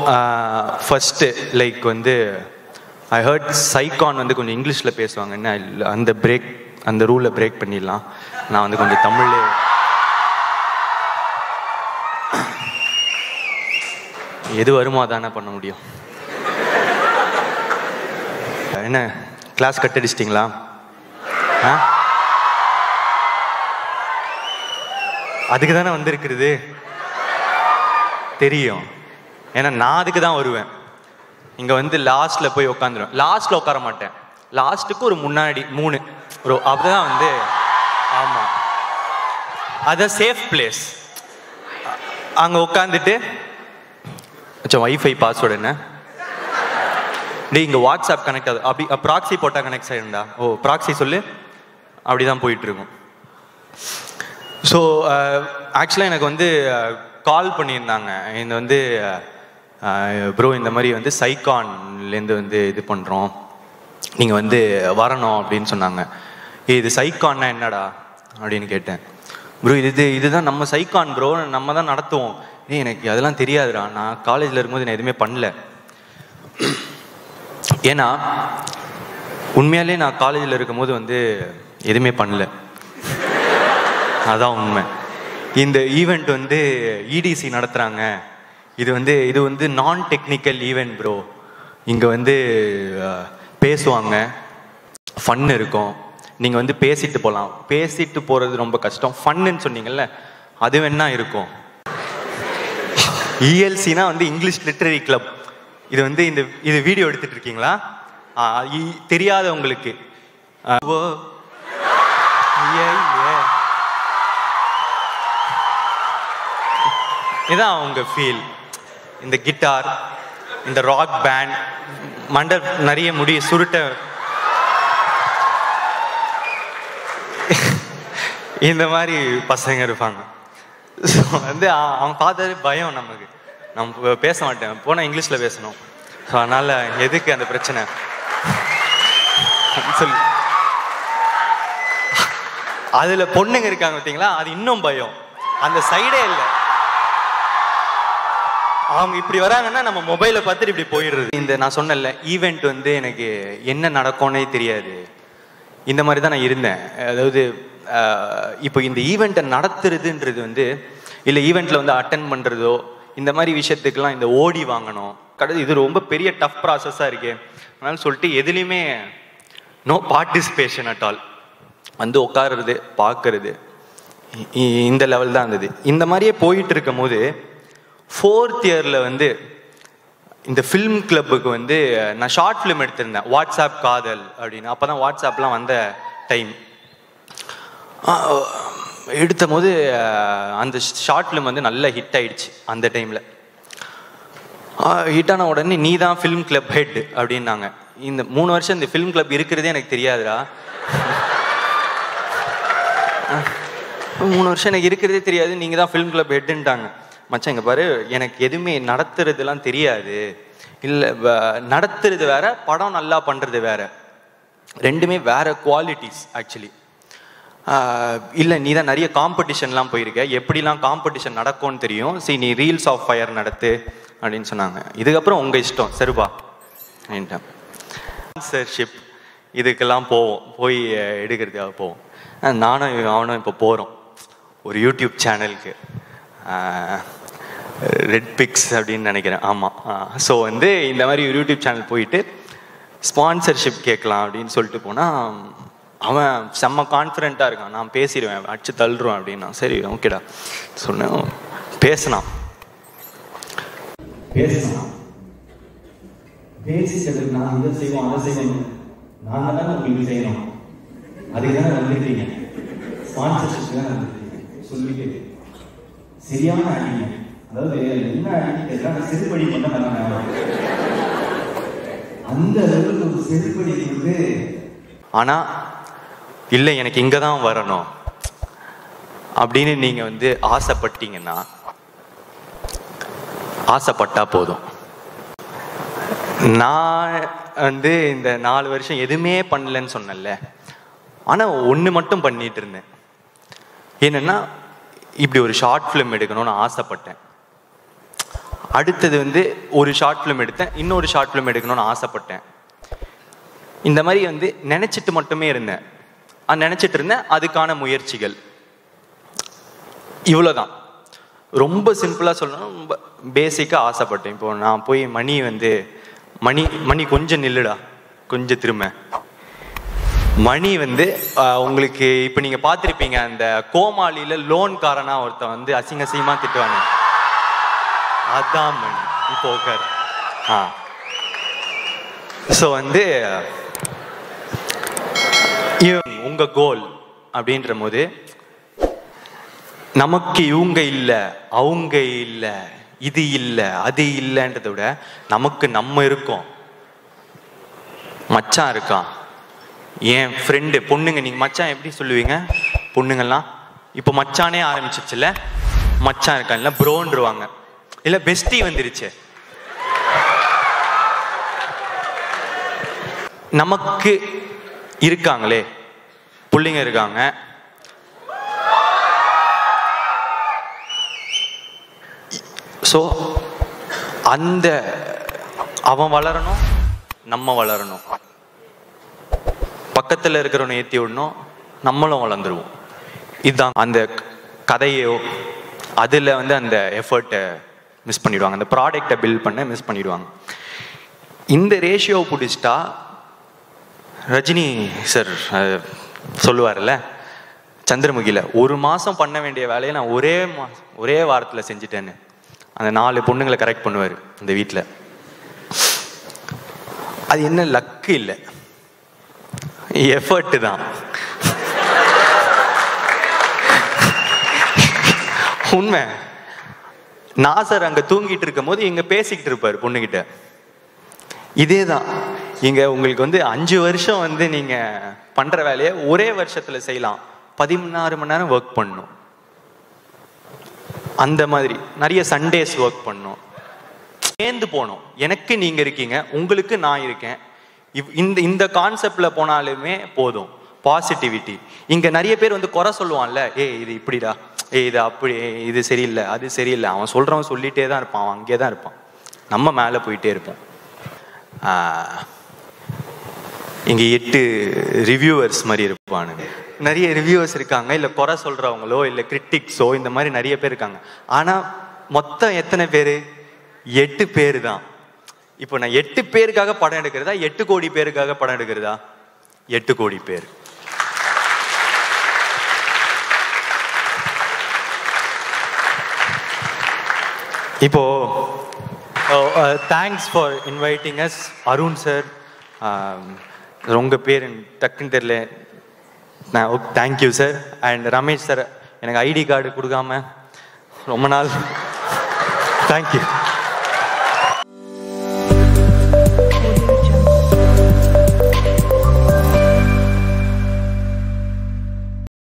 First like வந்து I heard Sycon வந்து கொஞ்சம் இங்கிலீஷில் பேசுவாங்கன்னு I l- அந்த பிரேக் அந்த ரூலை பிரேக் பண்ணிடலாம் நான் வந்து கொஞ்சம் தமிழ்லே எது வருமோ அதானே பண்ண முடியும் என்ன கிளாஸ் கட் அடிச்சிட்டிங்களா ஆ அதுக்கு தானே வந்திருக்கிறது தெரியும் ஏன்னா நான் அதுக்கு தான் வருவேன் இங்க வந்து லாஸ்ட்ல போய் உட்காந்துருவேன் லாஸ்ட்ல உட்கார மாட்டேன் லாஸ்ட்டுக்கு ஒரு முன்னாடி மூணு ஒரு அப்பதான் வந்து ஆமா அதான் சேஃப் பிளேஸ் அங்க உட்காந்துட்டு அச்சா வைஃபை பாஸ்வேர்டு என்ன டேய் இங்க வாட்ஸ்அப் கனெக்ட் ஆகுது அப்படி ப்ராக்ஸி போட்டா கனெக்ட் ஆயிருந்தா ஓ ப்ராக்ஸி சொல்லு அப்படிதான் போயிட்டு இருக்கும் ஸோ ஆக்சுவலாக எனக்கு வந்து கால் பண்ணியிருந்தாங்க இந்த வந்து ப்ரோ இந்த மாதிரி வந்து சைகான்லேருந்து வந்து இது பண்ணுறோம் நீங்கள் வந்து வரணும் அப்படின்னு சொன்னாங்க "ஏய், இது சைகான்னா என்னடா அப்படின்னு கேட்டேன் ப்ரோ இது இதுதான் நம்ம சைகான் ப்ரோ நம்ம தான் நடத்துவோம் ஏய் எனக்கு அதெல்லாம் தெரியாதுடா நான் காலேஜில் இருக்கும்போது நான் எதுவுமே பண்ணல ஏன்னா உண்மையாலே நான் காலேஜில் இருக்கும்போது வந்து எதுவுமே பண்ணல அதான் உண்மை இந்த ஈவெண்ட் வந்து இடிசி நடத்துகிறாங்க இது வந்து இது வந்து நான் டெக்னிக்கல் ஈவெண்ட் ப்ரோ இங்கே வந்து அஹ், பேசுவாங்க ஃபன் இருக்கும் நீங்கள் வந்து பேசிட்டு போகலாம் பேசிட்டு போகிறது ரொம்ப கஷ்டம் ஃபன்னுன்னு சொன்னீங்கல்ல அது வேணா இருக்கும் இஎல்சினா வந்து இங்கிலீஷ் லிட்ரரி கிளப் இது வந்து இந்த இது வீடியோ எடுத்துட்டு இருக்கீங்களா ஆ, இ- தெரியாதவங்களுக்கு ஆ, ஓ ஏ, ஏ. இதான் அவங்க ஃபீல் இந்த கிட்டார் இந்த ராக் பேண்ட் மண்டை நிறைய முடி சுருட்ட இந்த மாதிரி பசங்க இருப்பாங்க ஸோ வந்து அ- அவன் பார்த்தாலே பயம் நமக்கு நம்ம பேச மாட்டேன் போனால் இங்கிலீஷில் பேசணும் ஸோ அதனால் எதுக்கு அந்த பிரச்சனை சொல்லி அதில் பொண்ணுங்க இருக்காங்க பார்த்தீங்களா அது இன்னும் பயம் அந்த சைடே இல்லை அவங்க இப்படி வராங்கன்னா நம்ம மொபைலை பார்த்துட்டு இப்படி போயிடுறது இந்த நான் சொன்னேன்ல ஈவெண்ட் வந்து எனக்கு என்ன நடக்கும்னே தெரியாது இந்த மாதிரி தான் நான் இருந்தேன் அதாவது அஹ், இப்போ இந்த ஈவெண்ட்டை நடத்துறதுன்றது வந்து இல்லை ஈவெண்ட்டில் வந்து அட்டன் பண்ணுறதோ இந்த மாதிரி விஷயத்துக்கெல்லாம் இந்த ஓடி வாங்கணும் கடைசி இது ரொம்ப பெரிய டஃப் ப்ராசஸாக இருக்கே அதனால சொல்லிட்டு எதுலேயுமே நோ பார்ட்டிசிபேஷன் அட் ஆல் வந்து உட்காருறது பார்க்கறது இ- இ- இந்த லெவல் தான் இருந்தது இந்த மாதிரியே போயிட்டு இருக்கும் போது ஃபோர்த் இயரில் வந்து இந்த ஃபிலிம் கிளப்புக்கு வந்து நான் ஷார்ட் ஃபிலிம் எடுத்திருந்தேன் வாட்ஸ்அப் காதல் அப்படின்னு அப்போ தான் வாட்ஸ்அப்லாம் வந்த டைம் எடுத்த போது அஹ், அந்த ஷார்ட் ஃபிலிம் வந்து நல்ல ஹிட் ஆயிடுச்சு அந்த டைமில் ஹிட் ஆன உடனே நீ தான் ஃபிலிம் கிளப் ஹெட் அப்படின்னாங்க இந்த மூணு வருஷம் இந்த ஃபிலிம் கிளப் இருக்கிறதே எனக்கு தெரியாதுடா மூணு வருஷம் எனக்கு இருக்கிறதே தெரியாது நீங்கள் தான் ஃபிலிம் கிளப் ஹெட்டுன்ட்டாங்க மச்சான் இங்கே பாரு எனக்கு எதுவுமே நடத்துறதுலாம் தெரியாது இல்லை நடத்துறது வேற படம் நல்லா பண்ணுறது வேற ரெண்டுமே வேற குவாலிட்டிஸ் ஆக்சுவலி இல்லை நீ தான் நிறைய காம்படிஷன்லாம் போயிருக்க எப்படிலாம் காம்படிஷன் நடக்கும்னு தெரியும் சரி நீ ரீல்ஸ் ஆஃப் ஃபயர் நடத்து அப்படின்னு சொன்னாங்க இதுக்கப்புறம் உங்கள் இஷ்டம் சரிப்பா அப்படின்ட்டேன் ஸ்பான்சர்ஷிப் இதுக்கெல்லாம் போவோம் போய் அஹ், எடுக்கிறதுக்காக போவோம் அஹ், நானும் இவன் அவனும் இப்போ போகிறோம் ஒரு யூடியூப் சேனலுக்கு ரெட் பிக்ஸ் அப்படின்னு நினைக்கிறேன் ஆமாம் ஸோ வந்து இந்த மாதிரி ஒரு யூடியூப் சேனல் போயிட்டு ஸ்பான்சர்ஷிப் கேட்கலாம் அப்படின்னு சொல்லிட்டு போனால் அவன் செம்ம கான்ஃபிடென்ட்டாக இருக்கான் நான் பேசிடுவேன் அடிச்சு தள்ளுருவேன் அப்படின்னா சரி ஓகேடா சொன்னேன் பேசினான் பேசணும் பேசிக்கிறதுக்கு நான் இதை செய்வோம் அதை செய்வோம் நாங்க தான் உங்களுக்கு செய்யணும் அதுக்கு தானே வந்துருக்கீங்க ஸ்பான்சர்ஷிப் தான் வந்துருக்கீங்க சொல்லிட்டு சரியான அடிங்க அதாவது என்ன அடின்னு தெரியல அந்த செருப்படி பண்ண பண்ணாங்க அந்த அளவுக்கு ஒரு செருப்படி வந்து ஆனால் இல்லை எனக்கு இங்கே தான் வரணும் அப்படின்னு நீங்கள் வந்து ஆசைப்பட்டீங்கன்னா ஆசைப்பட்டா போதும் நான் வந்து இந்த நாலு வருஷம் எதுவுமே பண்ணலன்னு சொன்னேன்ல ஆனால் ஒன்று மட்டும் பண்ணிட்டு இருந்தேன் என்னன்னா இப்படி ஒரு ஷார்ட் ஃபிலிம் எடுக்கணும்னு ஆசைப்பட்டேன் அடுத்தது வந்து ஒரு ஷார்ட் ஃபிலிம் எடுத்தேன் இன்னொரு ஷார்ட் ஃபிலிம் எடுக்கணும்னு ஆசைப்பட்டேன் இந்த மாதிரி வந்து நினைச்சிட்டு மட்டுமே இருந்தேன் அது நினைச்சிட்டு இருந்தேன் அதுக்கான முயற்சிகள் இவ்வளோதான் ரொம்ப சிம்பிளாக சொல்லணும் ரொம்ப பேசிக்காக ஆசைப்பட்டேன் இப்போ நான் போய் மணி வந்து மணி மணி கொஞ்சம் நில்லுடா கொஞ்சம் திரும்ப மணி வந்து ஆஹ், உங்களுக்கு இப்போ நீங்கள் பார்த்துருப்பீங்க அந்த கோமாளியில் லோன்காரனா ஒருத்தன் வந்து அசிங்க அசிங்கமாக திட்டுவாங்க அதான் மணி இப்போ உட்கார் ஆ ஸோ வந்து இவன் உங்க கோல் அப்படின்ற போது நமக்கு இவங்க இல்ல அவங்க இல்ல இது இல்ல அது இல்லைன்றதை விட நமக்கு நம்ம இருக்கோம் மச்சான் இருக்கான் என் ஃப்ரெண்டு பொண்ணுங்க நீங்க மச்சான் எப்படி சொல்லுவீங்க பொண்ணுங்கெல்லாம் இப்போ மச்சானே ஆரம்பிச்சிச்சுல மச்சான் இருக்கான் இல்ல ப்ரோன்றுவாங்க இல்ல பெஸ்டி வந்துருச்சு நமக்கு இருக்காங்களே புள்ளைங்க இருக்காங்க ஸோ அந்த அவன் வளரணும் நம்ம வளரணும் பக்கத்தில் இருக்கிறவனை ஏற்றி விடணும் நம்மளும் வளர்ந்துருவோம் இதுதான் அந்த கதையோ அதில் வந்து அந்த எஃபர்ட்டை மிஸ் பண்ணிடுவாங்க அந்த ப்ராடக்டை பில்ட் பண்ண மிஸ் பண்ணிடுவாங்க இந்த ரேஷியோ பிடிச்சிட்டா ரஜினி சார் அஹ், சொல்லுவார்ல சந்திரமுகியில் ஒரு மாதம் பண்ண வேண்டிய வேலையை நான் ஒரே மா ஒரே வாரத்தில் செஞ்சுட்டேன்னு அந்த நாலு பொண்ணுங்களை கரெக்ட் பண்ணுவார் அந்த வீட்டில் அது என்ன லக்கு இல்லை எஃபர்ட்டு தான் உண்மை நாசர் அங்க தூங்கிட்டு இருக்கும் போது இங்க பேசிக்கிட்டு இருப்பாரு பொண்ணுகிட்ட இதே தான் இங்க உங்களுக்கு வந்து அஞ்சு வருஷம் வந்து நீங்க பண்ற வேலையை ஒரே வருஷத்துல செய்யலாம் பதினாறு மணி நேரம் ஒர்க் பண்ணும் அந்த மாதிரி நிறைய சண்டேஸ் ஒர்க் பண்ணும் சேர்ந்து போனோம் எனக்கு நீங்க இருக்கீங்க உங்களுக்கு நான் இருக்கேன் இவ்- இந்த இந்த கான்செப்ட்ல போனாலுமே போதும் பாசிட்டிவிட்டி இங்க நிறைய பேர் வந்து குறை சொல்லுவான்ல ஏய் இது இப்படிடா ஏய் இது அப்படி ஏய், இது சரியில்லை அது சரியில்லை அவன் சொல்றவன் சொல்லிட்டே தான் இருப்பான் அவன் அங்கேயே தான் இருப்பான் நம்ம மேலே போயிட்டே இருப்போம் ஆஹ், இங்க எட்டு ரிவ்யூவர்ஸ் மாதிரி இருப்பானுங்க நிறைய ரிவ்யூவர்ஸ் இருக்காங்க இல்ல குறை சொல்றவங்களோ இல்ல கிரிட்டிக்ஸோ இந்த மாதிரி நிறைய பேர் இருக்காங்க ஆனா மொத்தம் எத்தனை பேரு எட்டு பேர் தான் இப்போ நான் எட்டு பேருக்காக படம் எடுக்கிறதா எட்டு கோடி பேருக்காக படம் எடுக்கிறதா எட்டு கோடி பேர் இப்போ thanks for inviting us Arun sir உங்கள் பேர் எனக்கு டக்குன்னு தெரியல thank you sir and Ramesh sir எனக்கு ஐடி கார்டு கொடுக்காம ரொம்ப நாள் தேங்க்யூ